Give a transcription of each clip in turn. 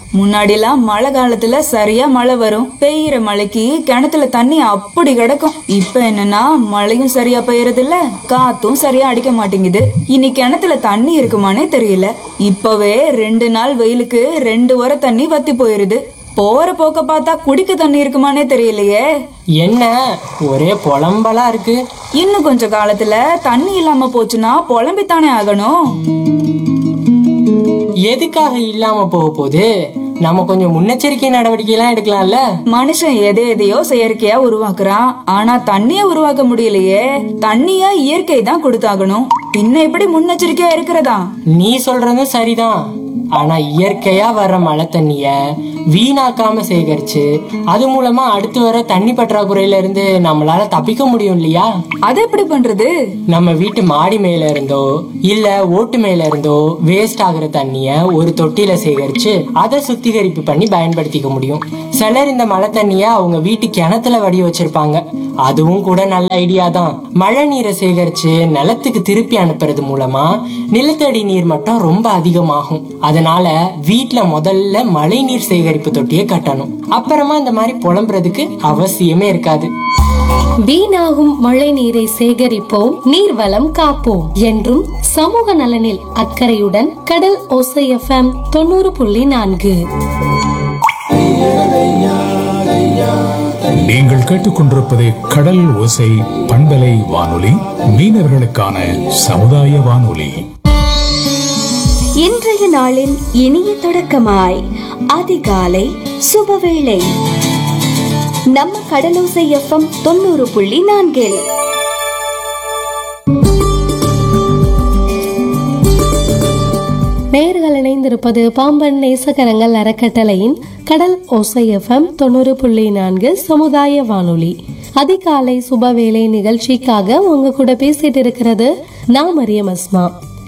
முன்னாடிலாம் மழை காலத்துல சரியா மழை வரும் பெய்யுற மழைக்கு கிணத்துல தண்ணி அப்படி கிடக்கும் இப்ப என்னன்னா மழையும் சரியா பெய்யறது இல்ல காத்தும் சரியா அடிக்க மாட்டேங்குது இனி கிணத்துல தண்ணி இருக்குமானே தெரியல இப்பவே ரெண்டு நாள் வெயிலுக்கு ரெண்டு வர தண்ணி வத்தி போயிருது போற போக்க பார்த்தா குடிக்க தண்ணி இருக்குமானே தெரியலையே என்ன ஒரே புலம்பலா இருக்கு இன்னும் கொஞ்ச காலத்துல தண்ணி இல்லாம போச்சுன்னா புலம்பித்தானே ஆகணும் எதுக்காக இல்லாம போக போகுது நம்ம கொஞ்சம் முன்னெச்சரிக்கை நடவடிக்கை எல்லாம் எடுக்கலாம்ல மனுஷன் எதை எதையோ செயற்கையா உருவாக்குறான் ஆனா தண்ணிய உருவாக்க முடியலையே தண்ணிய இயற்கை தான் கொடுத்தாகணும் பின்ன எப்படி முன்னெச்சரிக்கையா இருக்கிறதா நீ சொல்றதும் சரிதான் ஆனா இயற்கையா வர்ற மழை தண்ணிய வீணாக்காம சேகரிச்சு அது மூலமா அடுத்து வர தண்ணி பற்றாக்குறையில இருந்து நம்மளால தப்பிக்க முடியும் இல்லையா அது எப்படி பண்றது நம்ம வீட்டு மாடி மேல இருந்தோ இல்ல ஓட்டு மேல இருந்தோ வேஸ்ட் ஆகுற தண்ணிய ஒரு தொட்டியில சேகரிச்சு அதை சுத்திகரிப்பு பண்ணி பயன்படுத்திக்க முடியும் சிலர் இந்த மழை தண்ணிய அவங்க வீட்டு கிணத்துல வடி வச்சிருப்பாங்க அதுவும் கூட நல்ல ஐடியா தான் மழை நீரை சேகரிச்சு நிலத்துக்கு திருப்பி அனுப்புறது மூலமா நிலத்தடி நீர் மட்டம் ரொம்ப அதிகமாகும் அதனால வீட்ல முதல்ல மழை நீர் சேகரிப்பு தொட்டியை கட்டணும் அப்புறமா இந்த மாதிரி புலம்புறதுக்கு அவசியமே இருக்காது வீணாகும் மழை நீரை சேகரிப்போம் நீர்வளம் காப்போம் என்றும் சமூக நலனில் அக்கறையுடன் கடல் ஓசை எஃப்எம் தொண்ணூறு புள்ளி நான்கு நீங்கள் கேட்டுக்கொண்டிருப்பது கடல் ஓசை பண்பலை வானொலி மீனவர்களுக்கான சமுதாய வானொலி இன்றைய நாளின் இனிய தொடக்கமாய் அதிகாலை சுபவேளை நம்ம கடலோசை எஃப்எம் தொண்ணூறு புள்ளி நான்கில் நேர்கள் இணைந்திருப்பது பாம்பன் நேசகரங்கள் அறக்கட்டளையின் கடல் ஓசை எஃப்எம் தொண்ணூறு புள்ளி நான்கு சமுதாய வானொலி அதிகாலை சுபவேளை நிகழ்ச்சிக்காக உங்க கூட பேசிட்டு இருக்கிறது நான் மரியம் அஸ்மா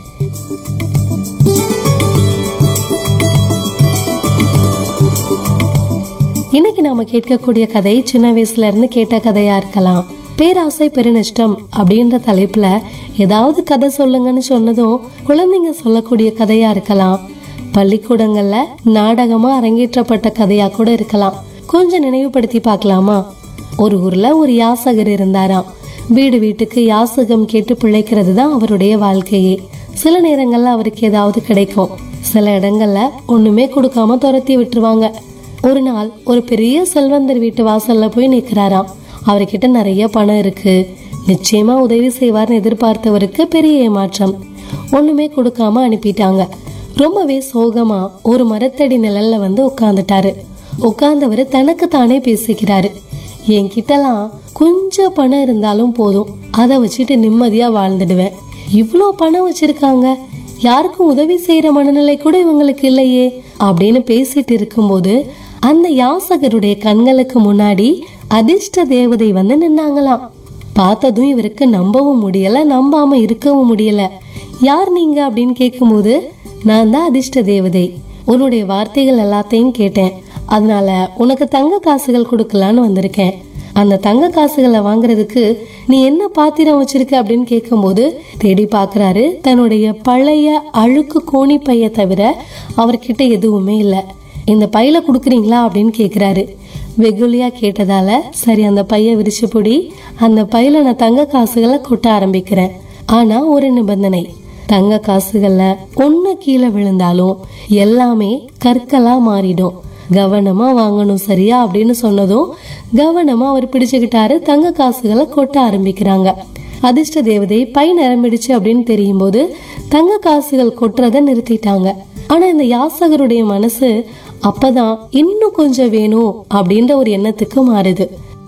இன்னைக்கு நாம கேட்கக்கூடிய கதை சின்ன வயசுல இருந்து கேட்ட கதையா இருக்கலாம் பேராசை பெருநஷ்டம் அப்படின்ற தலைப்புல ஏதாவது கதை சொல்லுங்கன்னு சொன்னதும் குழந்தைங்க சொல்லக்கூடிய கதையா இருக்கலாம் பள்ளிக்கூடங்கள்ல நாடகமா அரங்கேற்றப்பட்ட கதையா கூட இருக்கலாம் கொஞ்சம் நினைவுபடுத்தி பார்க்கலாமா ஒரு ஊர்ல ஒரு யாசகர் இருந்தாராம் வீடு வீட்டுக்கு யாசகம் கேட்டு பிழைக்கிறது தான் அவருடைய வாழ்க்கையே சில நேரங்கள்ல அவருக்கு ஏதாவது கிடைக்கும் சில இடங்கள்ல ஒண்ணுமே கொடுக்காம துரத்தி விட்டுருவாங்க ஒரு நாள் ஒரு பெரிய செல்வந்தர் வீட்டு வாசல்ல போய் நிக்கிறாராம் அவர்கிட்ட நிறைய பணம் இருக்கு நிச்சயமா உதவி செய்வார்னு எதிர்பார்த்தவருக்கு பெரிய ஏமாற்றம் ஒண்ணுமே கொடுக்காம அனுப்பிட்டாங்க ரொம்பவே சோகமா ஒரு மரத்தடி நிழல்ல வந்து உட்கார்ந்துட்டாரு உட்கார்ந்தவர் தனக்கு தானே பேசிக்கிறாரு என்கிட்டலாம் கொஞ்சம் பணம் இருந்தாலும் போதும் அதை வச்சுட்டு நிம்மதியா வாழ்ந்துடுவேன் இவ்வளோ பணம் வச்சிருக்காங்க யாருக்கும் உதவி செய்யற மனநிலை கூட இவங்களுக்கு இல்லையே அப்படின்னு பேசிட்டு இருக்கும்போது அந்த யாசகருடைய கண்களுக்கு முன்னாடி அதிர்ஷ்ட தேவதை வந்து நின்னாங்களாம் பார்த்ததும் இவருக்கு நம்பவும் முடியல நம்பாம இருக்கவும் முடியல யார் நீங்க அப்படின்னு கேட்கும்போது நான் தான் அதிர்ஷ்ட தேவதை உன்னுடைய வார்த்தைகள் எல்லாத்தையும் கேட்டேன் அதனால உனக்கு தங்க காசுகள் கொடுக்கலான்னு வந்திருக்கேன் அந்த தங்க காசுகளை வாங்குறதுக்கு நீ என்ன பாத்திரம் வச்சிருக்க அப்படின்னு கேட்கும்போது தேடி பார்க்கறாரு தன்னுடைய பழைய அழுக்கு கோணி பைய தவிர அவர்கிட்ட எதுவுமே இல்லை இந்த பையில கொடுக்குறீங்களா அப்படின்னு கேக்குறாரு வெகுளியா கேட்டதால சரி அந்த பைய விரிச்சு பொடி அந்த பையில நான் தங்க காசுகளை கொட்ட ஆரம்பிக்கிறேன் ஆனா ஒரு நிபந்தனை தங்க காசுகள்ல ஒண்ணு கீழே விழுந்தாலும் எல்லாமே கற்களா மாறிடும் கவனமா வாங்கணும் சரியா அப்படின்னு சொன்னதும் கவனமா அவர் பிடிச்சுக்கிட்டாரு தங்க காசுகளை கொட்ட ஆரம்பிக்கிறாங்க அதிர்ஷ்ட தேவதை பை நிரம்பிடுச்சு அப்படின்னு தெரியும் போது தங்க காசுகள் கொட்டுறத நிறுத்திட்டாங்க ஆனா இந்த யாசகருடைய மனசு அப்பதான் இன்னும் கொஞ்சம் வேணும் அப்படின்ற ஒரு எண்ணத்துக்கு மாறுது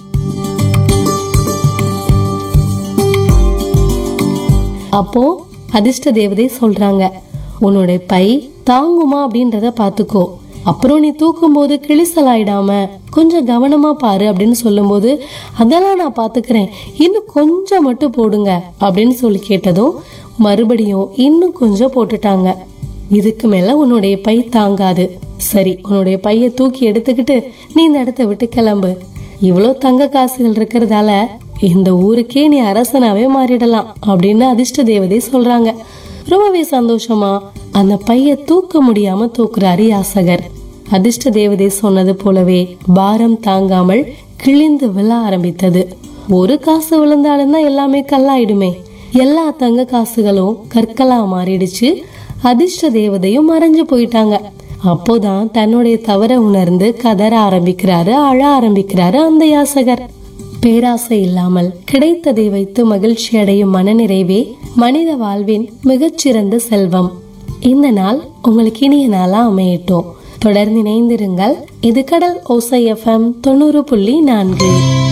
அப்போ அதிர்ஷ்ட தேவதை சொல்றாங்க உன்னோட பை தாங்குமா அப்படின்றத பாத்துக்கோ அப்புறம் நீ தூக்கும் போது கிழிசல் ஆயிடாம கொஞ்சம் கவனமா பாரு அப்படின்னு சொல்லும்போது அதெல்லாம் நான் பாத்துக்கிறேன் இன்னும் கொஞ்சம் மட்டும் போடுங்க அப்படின்னு சொல்லி கேட்டதும் மறுபடியும் இன்னும் கொஞ்சம் போட்டுட்டாங்க இதுக்கு மேல உன்னுடைய பை தாங்காது சரி உன்னுடைய பைய தூக்கி எடுத்துக்கிட்டு நீ இந்த இடத்த விட்டு கிளம்பு இவ்வளோ தங்க காசுகள் இருக்கிறதால இந்த ஊருக்கே நீ அரசனாவே மாறிடலாம் அப்படின்னு அதிர்ஷ்ட தேவதை சொல்றாங்க ரொம்பவே சந்தோஷமா அந்த பைய தூக்க முடியாம தூக்குறாரு யாசகர் அதிர்ஷ்ட தேவதை சொன்னது போலவே பாரம் தாங்காமல் கிழிந்து விழ ஆரம்பித்தது ஒரு காசு விழுந்தாலும் தான் எல்லாமே கல்லாயிடுமே எல்லா தங்க காசுகளும் கற்களா மாறிடுச்சு அதிர்ஷ்ட தேவதையும் மறைஞ்சு போயிட்டாங்க அப்போதான் தன்னுடைய தவற உணர்ந்து கதற ஆரம்பிக்கிறாரு அழ ஆரம்பிக்கிறாரு அந்த யாசகர் பேராசை இல்லாமல் கிடைத்ததை வைத்து மகிழ்ச்சி அடையும் மனநிறைவே மனித வாழ்வின் மிகச்சிறந்த செல்வம் இந்த நாள் உங்களுக்கு இனிய நாளா அமையட்டும் தொடர்ந்து இணைந்திருங்கள் இது கடல் ஓசை எஃப்எம் தொண்ணூறு புள்ளி நான்கு